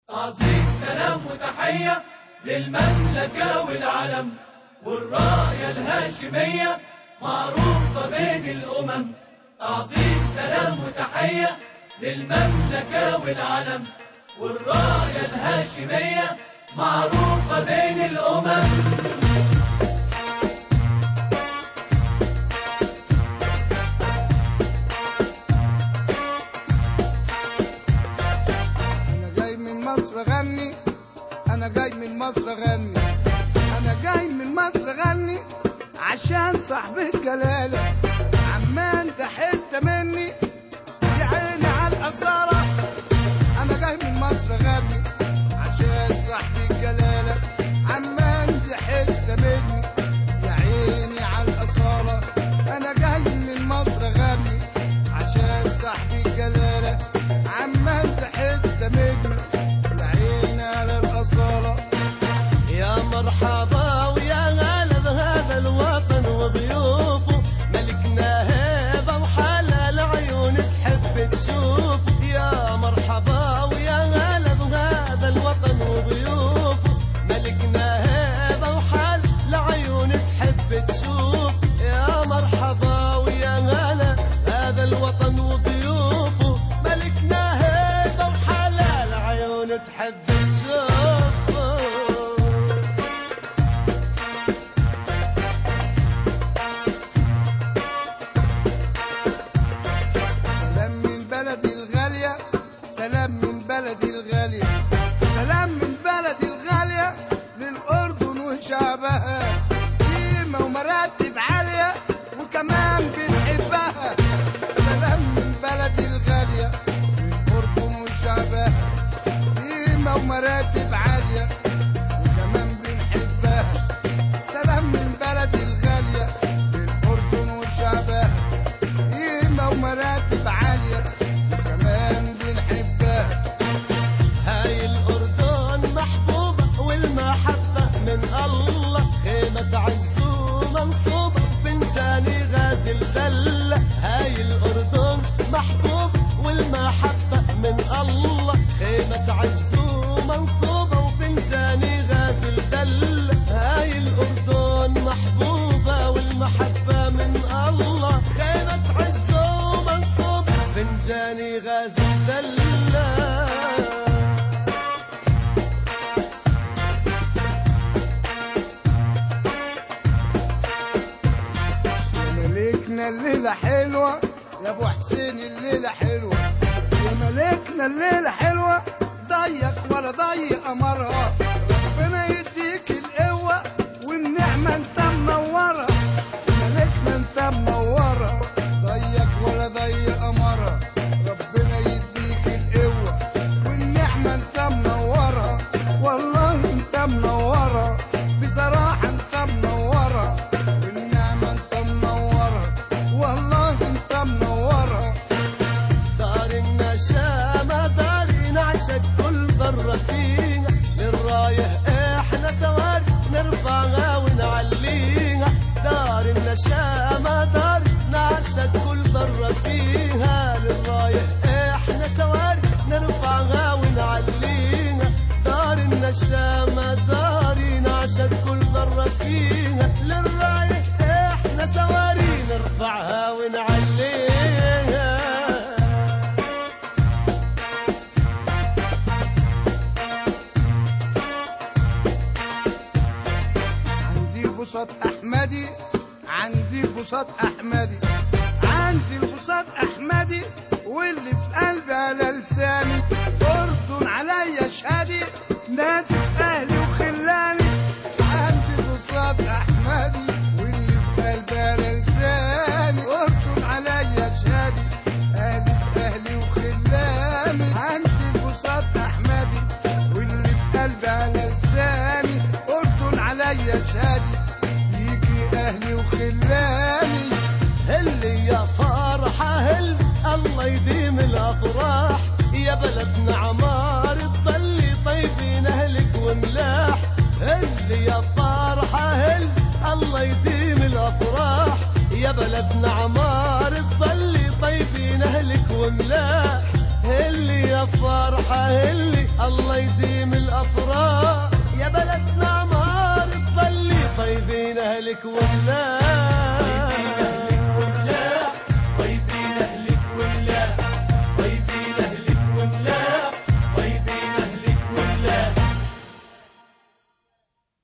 تعظيم سلام وتحية للمملكة والعلم والراية الهاشمية معروفة بين الأمم تعظيم سلام وتحية للمملكة والعلم والراية الهاشمية معروفة بين الأمم انا جاي من مصر غني انا جاي من مصر غني انا جاي من مصر غني عشان صاحب الجلالة عمان ده حتة مني يا عيني على الأصالة انا جاي من مصر غني عشان صاحب الجلالة عمان دي حتة مني يا عيني على الأصالة انا جاي من مصر غني عشان صاحب الجلالة عمان ده حتة مني يا عيني على الأصالة يا مرحبا ويا غالب هذا الوطن وضيوفه ملكنا هيبة وحلال عيون تحب تشوف يا مرحبا ويا غالب هذا الوطن وضيوفه ملكنا هيبة وحلال عيون تحب تشوف يا مرحبا ويا غالب هذا الوطن وضيوفه ملكنا هيبة وحلال عيون تحب تشوف سلام من بلدي الغالية سلام من بلدي الغالية سلام من بلدي الغالية للأردن وشعبها قيمة ومراتب عالية وكمان بنحبها سلام من بلدي الغالية للأردن وشعبها قيمة ومراتب عالية وكمان بنحبها سلام من بلدي الغالية للأردن وشعبها قيمة ومراتب عالية وكمان بنحبها هاي الأردن محبوبة والمحبة من الله خيمة عز ومنصوبة وفنجاني غازل دلة هاي الأردن محبوبة والمحبة من الله خيمة عز ومنصوبة وفنجاني غازل دلة هاي الأردن محبوبة والمحبة من الله خيمة عز ومنصوبة فنجاني غازل دلة يا ملكنا الليلة حلوة يا ابو حسين الليلة حلوة يا ملكنا الليلة حلوة ضيق ولا ضيق قمرها ربنا يديك القوة والنعمة انت منورة ملكنا انت منورة ضيق ولا ضيق قمرها ربنا يديك القوة والنعمة انت منورة والله انت منورة بصراحة انت منورة والنعمة انت منورة والله انت منورة دار النشامة دار نعشق كل ذرة فيها للراية احنا سواري نرفعها ونعليها دار النشامة دار نعشق كل ذرة فيها للراية احنا سواري نرفعها ونعليها دار النشامة دار نعشق كل ذرة فيها للراية احنا سواري نرفعها ونعليها عندي البساط احمدي عندي البساط احمدي عندي البساط احمدي واللي في قلبي على لساني اردن عليا شهادي ناس اهلي وخلاني عندي البساط احمدي واللي في قلبي على لساني اردن عليا شهادي اهلي اهلي وخلاني عندي البساط احمدي واللي في قلبي على لساني اردن عليا شهادي فيكي اهلي وخلاني هلي يا فرحة هل الله يديم الأفراح يا بلدنا عمار تضلي طيبين أهلك وملاح هلي يا فرحة هل الله يديم الأفراح يا بلدنا عمار تضلي طيبين أهلك وملاح هلي يا فرحة هلي الله يديم طيبين اهلك وملاح